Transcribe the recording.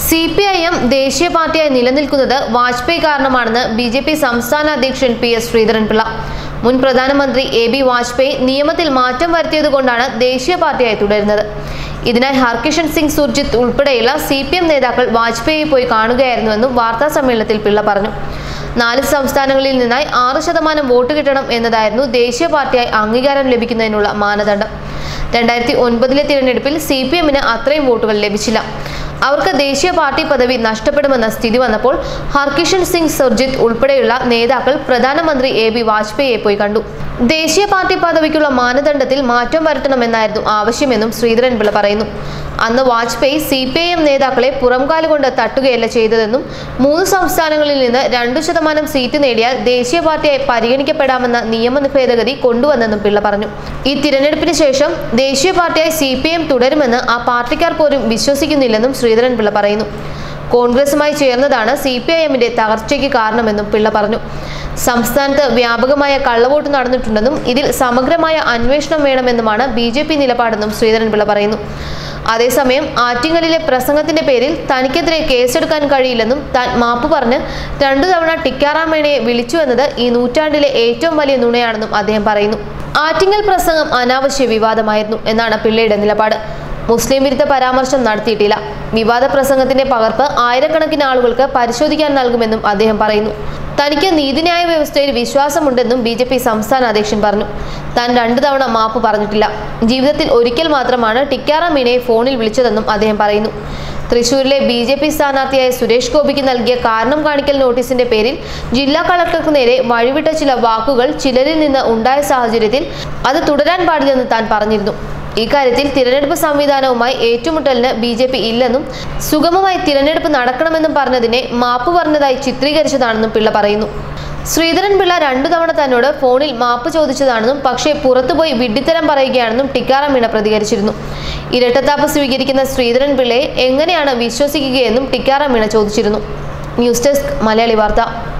C P I M ദേശീയ പാർട്ടിയായി നിലനിൽക്കുന്നത് വാജ്പേയി കാരണമാണെന്ന് ബി ജെ പി സംസ്ഥാന അധ്യക്ഷൻ പി എസ് ശ്രീധരൻപിള്ള മുൻ പ്രധാനമന്ത്രി എ ബി വാജ്പേയി നിയമത്തിൽ മാറ്റം വരുത്തിയതുകൊണ്ടാണ് ദേശീയ പാർട്ടിയായി തുടരുന്നത് ഇതിനായി ഹർകിഷൻ സിംഗ് സുർജിത്ത് ഉൾപ്പെടെയുള്ള സി പി എം നേതാക്കൾ വാജ്പേയിയെ പോയി കാണുകയായിരുന്നുവെന്നും വാർത്താ സമ്മേളനത്തിൽ പിള്ള പറഞ്ഞു നാല് സംസ്ഥാനങ്ങളിൽ നിന്നായി ആറ് ശതമാനം വോട്ട് കിട്ടണം എന്നതായിരുന്നു ദേശീയ പാർട്ടിയായി അംഗീകാരം ലഭിക്കുന്നതിനുള്ള മാനദണ്ഡം രണ്ടായിരത്തി ഒൻപതിലെ തിരഞ്ഞെടുപ്പിൽ സി പി എമ്മിന് അത്രയും വോട്ടുകൾ ലഭിച്ചില്ല അവർക്ക് ദേശീയ പാർട്ടി പദവി നഷ്ടപ്പെടുമെന്ന സ്ഥിതി വന്നപ്പോൾ ഹർകിഷൻ സിംഗ് സുർജിത്ത് ഉൾപ്പെടെയുള്ള നേതാക്കൾ പ്രധാനമന്ത്രി എ ബി വാജ്പേയിയെ പോയി കണ്ടു ദേശീയ പാർട്ടി പദവിക്കുള്ള മാനദണ്ഡത്തിൽ മാറ്റം വരുത്തണമെന്നായിരുന്നു ആവശ്യമെന്നും ശ്രീധരൻപിള്ള പറയുന്നു അന്ന് Vajpayee C P I M നേതാക്കളെ പുറംകാലുകൊണ്ട് തട്ടുകയല്ല ചെയ്തതെന്നും മൂന്ന് സംസ്ഥാനങ്ങളിൽ നിന്ന് രണ്ടു ശതമാനം സീറ്റ് നേടിയാൽ ദേശീയ പാർട്ടിയായി പരിഗണിക്കപ്പെടാമെന്ന നിയമ ഭേദഗതി കൊണ്ടുവന്നെന്നും പിള്ള പറഞ്ഞു ഈ തിരഞ്ഞെടുപ്പിന് ശേഷം ദേശീയ പാർട്ടിയായി സി പി എം തുടരുമെന്ന് ആ പാർട്ടിക്കാർ പോലും വിശ്വസിക്കുന്നില്ലെന്നും ശ്രീധരൻപിള്ള പറയുന്നു കോൺഗ്രസുമായി ചേർന്നതാണ് സി പി ഐ എമ്മിന്റെ തകർച്ചയ്ക്ക് കാരണമെന്നും പിള്ള പറഞ്ഞു സംസ്ഥാനത്ത് വ്യാപകമായ കള്ളവോട്ട് നടന്നിട്ടുണ്ടെന്നും ഇതിൽ സമഗ്രമായ അന്വേഷണം വേണമെന്നുമാണ് ബി ജെ പി നിലപാടെന്നും ശ്രീധരൻപിള്ള പറയുന്നു അതേസമയം ആറ്റിങ്ങലിലെ പ്രസംഗത്തിന്റെ പേരിൽ തനിക്കെതിരെ കേസെടുക്കാൻ കഴിയില്ലെന്നും താൻ മാപ്പ് പറഞ്ഞ് രണ്ടു തവണ ടിക്കാറാമേണയെ വിളിച്ചു എന്നത് ഈ നൂറ്റാണ്ടിലെ ഏറ്റവും വലിയ നുണയാണെന്നും അദ്ദേഹം പറയുന്നു ആറ്റിങ്ങൽ പ്രസംഗം അനാവശ്യ വിവാദമായിരുന്നു എന്നാണ് പിള്ളയുടെ നിലപാട് മുസ്ലിം വിരുദ്ധ പരാമർശം നടത്തിയിട്ടില്ല വിവാദ പ്രസംഗത്തിന്റെ പകർപ്പ് ആയിരക്കണക്കിന് ആളുകൾക്ക് പരിശോധിക്കാൻ നൽകുമെന്നും അദ്ദേഹം പറയുന്നു തനിക്ക് നീതിന്യായ വ്യവസ്ഥയിൽ വിശ്വാസമുണ്ടെന്നും ബി ജെ പി സംസ്ഥാന അധ്യക്ഷൻ പറഞ്ഞു താൻ രണ്ടു തവണ മാപ്പ് പറഞ്ഞിട്ടില്ല ജീവിതത്തിൽ ഒരിക്കൽ മാത്രമാണ് ടിക്കാറാം മീണയെ ഫോണിൽ വിളിച്ചതെന്നും അദ്ദേഹം പറയുന്നു തൃശൂരിലെ ബി ജെ പി സ്ഥാനാർത്ഥിയായ സുരേഷ് ഗോപിക്ക് നൽകിയ കാരണം കാണിക്കൽ നോട്ടീസിന്റെ പേരിൽ ജില്ലാ കളക്ടർക്ക് നേരെ വഴിവിട്ട ചില വാക്കുകൾ ചിലരിൽ നിന്ന് ഉണ്ടായ സാഹചര്യത്തിൽ അത് തുടരാൻ പാടില്ലെന്ന് താൻ പറഞ്ഞിരുന്നു ഇക്കാര്യത്തിൽ തിരഞ്ഞെടുപ്പ് സംവിധാനവുമായി ഏറ്റുമുട്ടലിന് ബി ജെ പി ഇല്ലെന്നും സുഗമമായി തിരഞ്ഞെടുപ്പ് നടക്കണമെന്നും പറഞ്ഞതിനെ മാപ്പ് പറഞ്ഞതായി ചിത്രീകരിച്ചതാണെന്നും പിള്ള പറയുന്നു ശ്രീധരൻ പിള്ള രണ്ടു തവണ തന്നോട് ഫോണിൽ മാപ്പ് ചോദിച്ചതാണെന്നും പക്ഷേ പുറത്തുപോയി വിഡ്ഢിത്തരം പറയുകയാണെന്നും ടിക്കാറാം മീണ പ്രതികരിച്ചിരുന്നു ഇരട്ടത്താപ്പ് സ്വീകരിക്കുന്ന ശ്രീധരൻ പിള്ളയെ എങ്ങനെയാണ് വിശ്വസിക്കുകയെന്നും ടിക്കാറാം മീണ ചോദിച്ചിരുന്നു ന്യൂസ് ഡെസ്ക് മലയാളി വാർത്ത